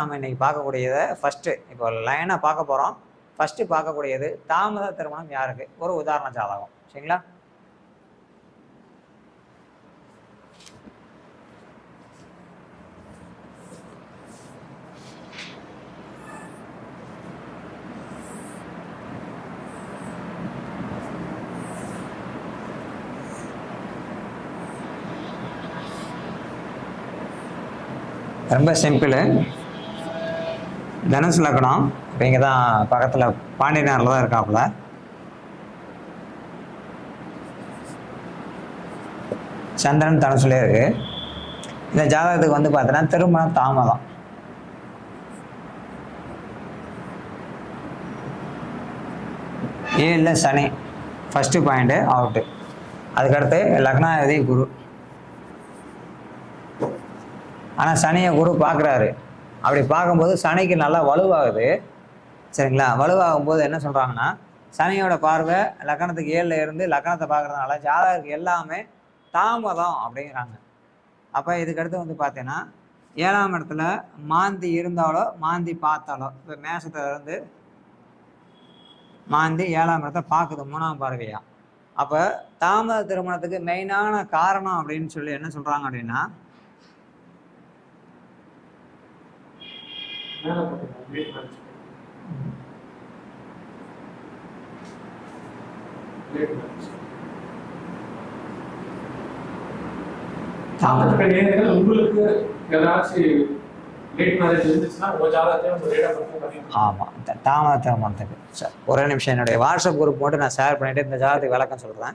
நம்ம இன்னைக்கு பார்க்கக்கூடியதை ஃபஸ்ட்டு இப்போ லைனாக பார்க்க போகிறோம் ஃபஸ்ட்டு பார்க்கக்கூடியது தாமத திருமணம் யாருக்கு ஒரு உதாரண ஜாதகம் சரிங்களா ரொம்ப சிம்பிளு தனுசு லக்னம் இப்போ இங்கே தான் பக்கத்தில் பாண்டியனாரில் தான் இருக்காப்புல சந்திரன் தனுசுலே இருக்கு இந்த ஜாதகத்துக்கு வந்து பார்த்தீங்கன்னா திருமணம் தாமதம் ஏழில் சனி ஃபஸ்ட்டு பாயிண்ட்டு அவுட்டு அதுக்கடுத்து லக்னாதிபதி குரு ஆனால் சனியை குரு பார்க்குறாரு அப்படி பார்க்கும்போது சனிக்கு நல்லா வலுவாகுது சரிங்களா வலுவாகும் போது என்ன சொல்கிறாங்கன்னா சனியோட பார்வை லக்கணத்துக்கு ஏழில் இருந்து லக்கணத்தை பார்க்குறதுனால ஜாதகருக்கு எல்லாமே தாமதம் அப்படிங்கிறாங்க அப்போ இதுக்கடுத்து வந்து பார்த்தீங்கன்னா ஏழாம் இடத்துல மாந்தி இருந்தாலோ மாந்தி பார்த்தாலோ இப்போ மேசத்துல இருந்து மாந்தி ஏழாம் இடத்தை பார்க்குது மூணாம் பார்வையா அப்போ தாமத திருமணத்துக்கு மெயினான காரணம் அப்படின்னு சொல்லி என்ன சொல்கிறாங்க அப்படின்னா மேலே போட்டுருங்க வீட் மேட்ச் லேட் மேட்ச் தாமதம் நேரங்கள் உங்களுக்கு ஏதாச்சும் லேட் மேரேஜ் இருந்துச்சுன்னா உங்க ஜாதகத்தையும் உங்க ரேடா பத்தி பண்ணிக்கலாம் ஆமாம் தாமத திருமணத்துக்கு சரி ஒரே நிமிஷம் என்னுடைய வாட்ஸ்அப் குரூப் மட்டும் நான் ஷேர் பண்ணிட்டு இந்த ஜாதகத்துக்கு விளக்கம் சொல்கிறேன்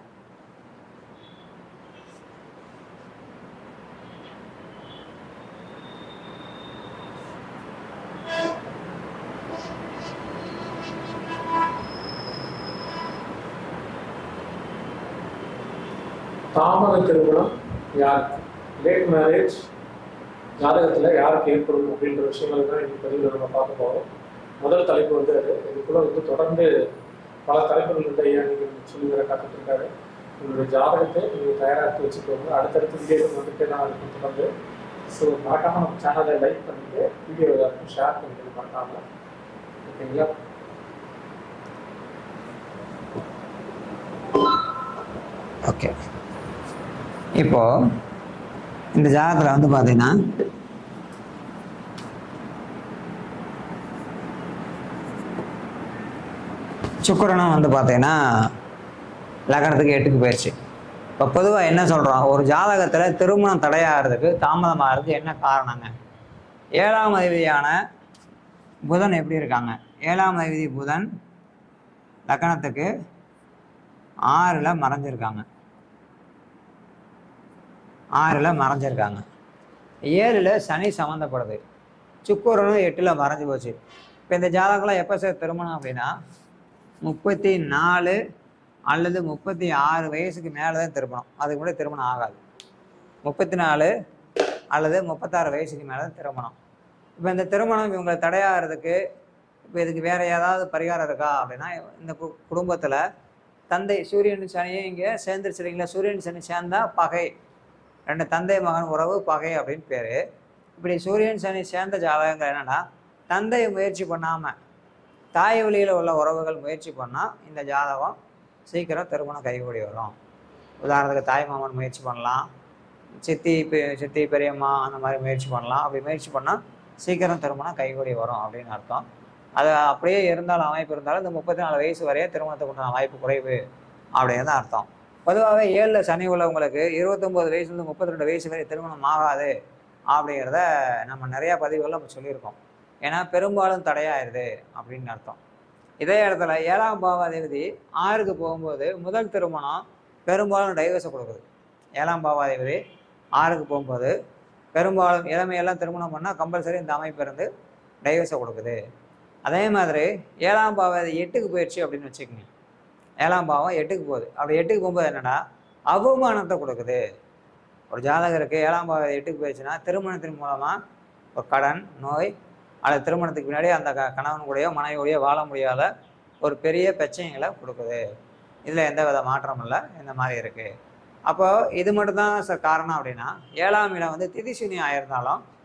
தாமத திருமணம் யாருக்கு லேட் மேரேஜ் ஜாதகத்துல யாருக்கு ஏற்படும் அப்படின்ற விஷயங்கள் தான் இன்னைக்கு பதிவில் நம்ம பார்க்க போறோம் முதல் தலைப்பு வந்து அது இதுக்குள்ள வந்து தொடர்ந்து பல தலைப்புகள் இருந்த ஐயா நீங்க சொல்லி வர காத்துட்டு இருக்காரு உங்களுடைய ஜாதகத்தை நீங்க தயாராக்கி வச்சுக்கோங்க அடுத்தடுத்த வீடியோ வந்துட்டே தான் இருக்கும் தொடர்ந்து ஸோ மறக்காம நம்ம சேனலை லைக் பண்ணிட்டு வீடியோ எல்லாருக்கும் ஷேர் பண்ணிட்டு மறக்காம ஓகேங்களா ஓகே இப்போ இந்த ஜாதகத்தில் வந்து பார்த்தீங்கன்னா சுக்கிரனும் வந்து பார்த்தீங்கன்னா லக்னத்துக்கு எட்டுக்கு போயிடுச்சு இப்போ பொதுவாக என்ன சொல்கிறோம் ஒரு ஜாதகத்தில் திருமணம் தடையாகிறதுக்கு தாமதமாகிறது என்ன காரணங்க ஏழாம் அதிபதியான புதன் எப்படி இருக்காங்க ஏழாம் அதிபதி புதன் லக்னத்துக்கு ஆறில் மறைஞ்சிருக்காங்க ஆறில் மறைஞ்சிருக்காங்க ஏழில் சனி சம்மந்தப்படுது சுக்கரனும் எட்டில் மறைஞ்சு போச்சு இப்போ இந்த ஜாதகம்லாம் எப்போ சார் திருமணம் அப்படின்னா முப்பத்தி நாலு அல்லது முப்பத்தி ஆறு வயசுக்கு மேலே தான் திருமணம் அதுக்கு முன்னாடி திருமணம் ஆகாது முப்பத்தி நாலு அல்லது முப்பத்தாறு வயசுக்கு மேலே தான் திருமணம் இப்போ இந்த திருமணம் இவங்க தடையாகிறதுக்கு இப்போ இதுக்கு வேற ஏதாவது பரிகாரம் இருக்கா அப்படின்னா இந்த கு- குடும்பத்தில் தந்தை சூரியன் சனியும் இங்கே சேர்ந்துருச்சு இல்லைங்களா சூரியன் சனி சேர்ந்தா பகை ரெண்டு தந்தை மகன் உறவு பகை அப்படின்னு பேர் இப்படி சூரியன் சனி சேர்ந்த ஜாதகங்கள் என்னன்னா தந்தை முயற்சி பண்ணாமல் தாய் வழியில் உள்ள உறவுகள் முயற்சி பண்ணால் இந்த ஜாதகம் சீக்கிரம் திருமணம் கைகூடி வரும் உதாரணத்துக்கு தாய் மாமன் முயற்சி பண்ணலாம் சித்தி பெ- சித்தி பெரியம்மா அந்த மாதிரி முயற்சி பண்ணலாம் அப்படி முயற்சி பண்ணால் சீக்கிரம் திருமணம் கைகூடி வரும் அப்படின்னு அர்த்தம் அது அப்படியே இருந்தாலும் அமைப்பு இருந்தாலும் இந்த முப்பத்தி நாலு வயசு வரையே திருமணத்துக்கு உண்டான வாய்ப்பு குறைவு அப்படின்னு தான் அர்த்தம் பொதுவாகவே ஏழில் சனி உள்ளவங்களுக்கு இருபத்தொம்போது வயசுலேருந்து முப்பத்தி ரெண்டு வயசு வரை திருமணம் ஆகாது அப்படிங்கிறத நம்ம நிறையா பதிவுகள் நம்ம சொல்லியிருக்கோம் ஏன்னா பெரும்பாலும் தடையாயிருது அப்படின்னு அர்த்தம் இதே இடத்துல ஏழாம் பாவாதிபதி ஆறுக்கு போகும்போது முதல் திருமணம் பெரும்பாலும் டைவர்ஸை கொடுக்குது ஏழாம் பாவாதிபதி ஆறுக்கு போகும்போது பெரும்பாலும் இளமையெல்லாம் திருமணம் பண்ணால் கம்பல்சரி இந்த அமைப்பு இருந்து டைவர்ஸை கொடுக்குது அதே மாதிரி ஏழாம் பாவாதி எட்டுக்கு போயிடுச்சு அப்படின்னு வச்சுக்கோங்க ஏழாம் பாவம் எட்டுக்கு போகுது அப்படி எட்டுக்கு போகும்போது என்னன்னா அவமானத்தை கொடுக்குது ஒரு ஜாதகருக்கு ஏழாம் பாவம் எட்டுக்கு போயிடுச்சுன்னா திருமணத்தின் மூலமாக ஒரு கடன் நோய் அல்லது திருமணத்துக்கு பின்னாடி அந்த க கணவன் கூடயோ மனைவி கூடயோ வாழ முடியாத ஒரு பெரிய பிரச்சனைகளை கொடுக்குது இதில் எந்த வித மாற்றமும் இல்லை இந்த மாதிரி இருக்குது அப்போ இது மட்டும்தான் சார் காரணம் அப்படின்னா ஏழாம் இடம் வந்து திதிசுனி ஆயிருந்தாலும்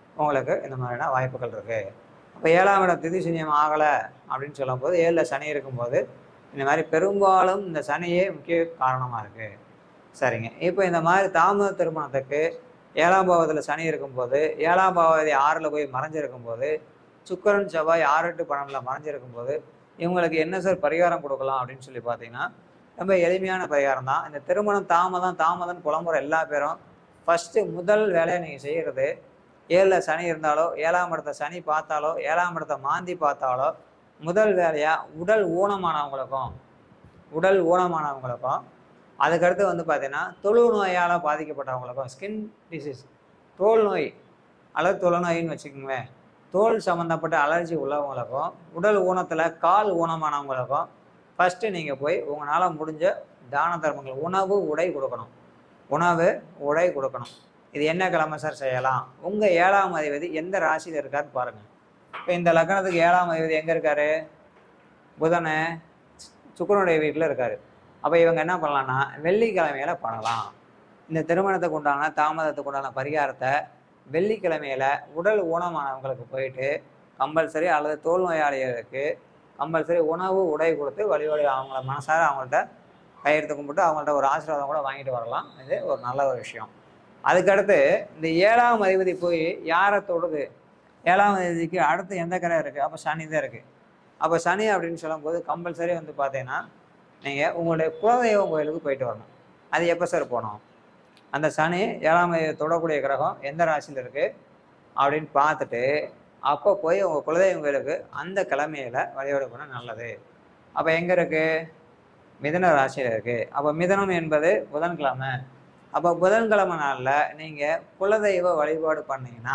உங்களுக்கு இந்த மாதிரியான வாய்ப்புகள் இருக்குது அப்போ ஏழாம் இடம் திதி சூன்யம் ஆகலை அப்படின்னு சொல்லும்போது ஏழில் சனி இருக்கும்போது இந்த மாதிரி பெரும்பாலும் இந்த சனியே முக்கிய காரணமாக இருக்குது சரிங்க இப்போ இந்த மாதிரி தாமத திருமணத்துக்கு ஏழாம் பாவத்தில் சனி இருக்கும்போது ஏழாம் பாவதி ஆறில் போய் மறைஞ்சிருக்கும் போது சுக்கரன் செவ்வாய் ஆறு எட்டு பன்னெண்டில் மறைஞ்சிருக்கும் போது இவங்களுக்கு என்ன சார் பரிகாரம் கொடுக்கலாம் அப்படின்னு சொல்லி பார்த்தீங்கன்னா ரொம்ப எளிமையான பரிகாரம் தான் இந்த திருமணம் தாமதம் தாமதம் புலம்புற எல்லா பேரும் ஃபஸ்ட்டு முதல் வேலையை நீங்கள் செய்கிறது ஏழில் சனி இருந்தாலோ ஏழாம் இடத்த சனி பார்த்தாலோ ஏழாம் இடத்த மாந்தி பார்த்தாலோ முதல் வேலையாக உடல் ஊனமானவங்களுக்கும் உடல் ஊனமானவங்களுக்கும் அதுக்கடுத்து வந்து பார்த்தீங்கன்னா தொழு நோயால் பாதிக்கப்பட்டவங்களுக்கும் ஸ்கின் டிசீஸ் தோல் நோய் அல்லது தொழுநோயின்னு வச்சுக்கோங்களேன் தோல் சம்மந்தப்பட்ட அலர்ஜி உள்ளவங்களுக்கும் உடல் ஊனத்தில் கால் ஊனமானவங்களுக்கும் ஃபஸ்ட்டு நீங்கள் போய் உங்களால் முடிஞ்ச தான தர்மங்கள் உணவு உடை கொடுக்கணும் உணவு உடை கொடுக்கணும் இது என்ன கிழமை சார் செய்யலாம் உங்கள் ஏழாம் அதிபதி எந்த ராசியில் இருக்காருன்னு பாருங்கள் இப்போ இந்த லக்னத்துக்கு ஏழாம் அதிபதி எங்கே இருக்காரு புதனை சுக்கரனுடைய வீட்டில் இருக்காரு அப்போ இவங்க என்ன பண்ணலாம்னா வெள்ளிக்கிழமையில பண்ணலாம் இந்த திருமணத்துக்கு உண்டான தாமதத்துக்கு உண்டான பரிகாரத்தை வெள்ளிக்கிழமையில உடல் ஊனமானவங்களுக்கு போயிட்டு கம்பல்சரி அல்லது தோல் நோயாளிகளுக்கு கம்பல்சரி உணவு உடை கொடுத்து வழிவழி அவங்கள மனசார அவங்கள்ட்ட கையெடுத்து கும்பிட்டு அவங்கள்ட்ட ஒரு ஆசீர்வாதம் கூட வாங்கிட்டு வரலாம் இது ஒரு நல்ல ஒரு விஷயம் அதுக்கடுத்து இந்த ஏழாம் அதிபதி போய் யாரை தொடுது ஏழாம் அதிபதிக்கு அடுத்து எந்த கிரகம் இருக்குது அப்போ சனி தான் இருக்குது அப்போ சனி அப்படின்னு சொல்லும்போது கம்பல்சரி வந்து பார்த்தீங்கன்னா நீங்கள் உங்களுடைய குலதெய்வம் கோயிலுக்கு போயிட்டு வரணும் அது எப்போ சார் போகணும் அந்த சனி ஏழாம் அதிபதி தொடக்கூடிய கிரகம் எந்த ராசியில் இருக்குது அப்படின்னு பார்த்துட்டு அப்போ போய் உங்கள் குலதெய்வம் கோயிலுக்கு அந்த கிழமையில வழிபாடு பண்ண நல்லது அப்போ எங்கே இருக்குது மிதன ராசியில் இருக்குது அப்போ மிதனம் என்பது புதன்கிழமை அப்போ புதன்கிழமை நாளில் நீங்கள் குலதெய்வ வழிபாடு பண்ணீங்கன்னா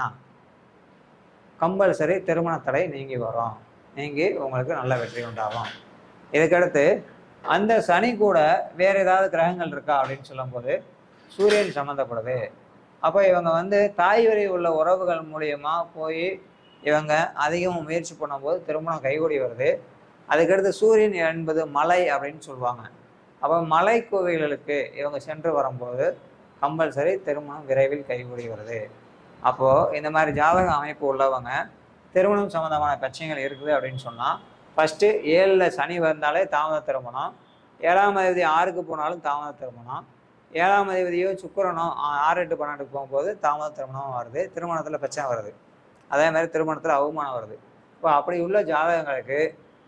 கம்பல்சரி திருமண தடை நீங்கி வரும் நீங்கி உங்களுக்கு நல்ல வெற்றி உண்டாகும் இதுக்கடுத்து அந்த சனி கூட வேற ஏதாவது கிரகங்கள் இருக்கா அப்படின்னு சொல்லும்போது சூரியன் சம்மந்தப்படுது அப்போ இவங்க வந்து தாய் வழி உள்ள உறவுகள் மூலியமா போய் இவங்க அதிகமாக முயற்சி பண்ணும்போது திருமணம் கைகூடி வருது அதுக்கடுத்து சூரியன் என்பது மலை அப்படின்னு சொல்லுவாங்க அப்போ மலை கோவில்களுக்கு இவங்க சென்று வரும்போது கம்பல்சரி திருமணம் விரைவில் கைகூடி வருது அப்போது இந்த மாதிரி ஜாதக அமைப்பு உள்ளவங்க திருமணம் சம்மந்தமான பிரச்சனைகள் இருக்குது அப்படின்னு சொன்னால் ஃபஸ்ட்டு ஏழில் சனி வந்தாலே தாமத திருமணம் ஏழாம் அதிபதி ஆறுக்கு போனாலும் தாமத திருமணம் ஏழாம் அதிபதியோ சுக்கிரனோ ஆ- ஆறு எட்டு பன்னெண்டுக்கு போகும்போது தாமத திருமணம் வருது திருமணத்தில் பிரச்சனை வருது அதே மாதிரி திருமணத்தில் அவமானம் வருது இப்போ அப்படி உள்ள ஜாதகங்களுக்கு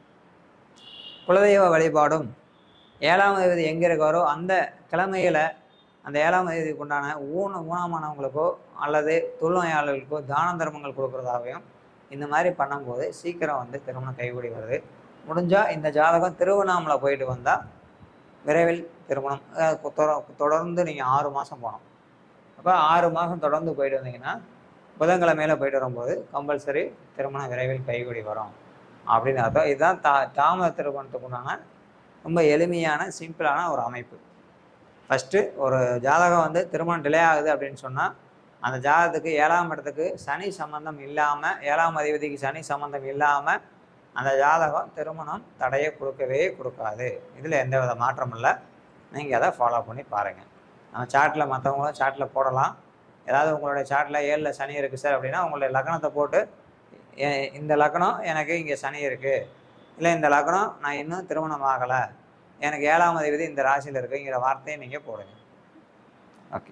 குலதெய்வ வழிபாடும் ஏழாம் அதிபதி எங்கே இருக்காரோ அந்த கிழமையில அந்த ஏழாம் தேதிக்கு உண்டான ஊன ஊனமானவங்களுக்கோ அல்லது தொழில்நோயாளர்களுக்கோ தான தர்மங்கள் கொடுக்குறதாகவும் இந்த மாதிரி பண்ணும்போது சீக்கிரம் வந்து திருமணம் கைகூடி வருது முடிஞ்சால் இந்த ஜாதகம் திருவண்ணாமலை போயிட்டு வந்தால் விரைவில் திருமணம் அஹ் கொ- தொட- தொடர்ந்து நீங்கள் ஆறு மாதம் போகணும் அப்போ ஆறு மாதம் தொடர்ந்து போயிட்டு வந்தீங்கன்னா புதன்கிழமையில போயிட்டு வரும்போது கம்பல்சரி திருமணம் விரைவில் கைகூடி வரும் அப்படின்னு அர்த்தம் இதுதான் தா தாமத திருமணத்துக்கு உண்டான ரொம்ப எளிமையான சிம்பிளான ஒரு அமைப்பு ஃபஸ்ட்டு ஒரு ஜாதகம் வந்து திருமணம் டிலே ஆகுது அப்படின்னு சொன்னால் அந்த ஜாதகத்துக்கு ஏழாம் இடத்துக்கு சனி சம்பந்தம் இல்லாமல் ஏழாம் அதிபதிக்கு சனி சம்பந்தம் இல்லாமல் அந்த ஜாதகம் திருமணம் தடையை கொடுக்கவே கொடுக்காது இதில் எந்த வித மாற்றமும் இல்லை நீங்கள் அதை ஃபாலோ பண்ணி பாருங்கள் நம்ம சாட்டில் மற்றவங்களும் சாட்டில் போடலாம் ஏதாவது உங்களுடைய சாட்டில் ஏழில் சனி இருக்குது சார் அப்படின்னா உங்களுடைய லக்னத்தை போட்டு எ- இந்த லக்னம் எனக்கு இங்கே சனி இருக்குது இல்லை இந்த லக்னம் நான் இன்னும் திருமணம் ஆகலை எனக்கு ஏழாம் அதிபதி இந்த ராசியில் இருக்குங்கிற வார்த்தையை நீங்கள் போடுங்க ஓகே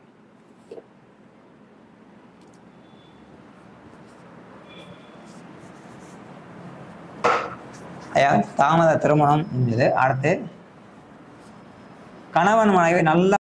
ஐயா தாமத திருமணம் முடிஞ்சது அடுத்து கணவன் மனைவி நல்ல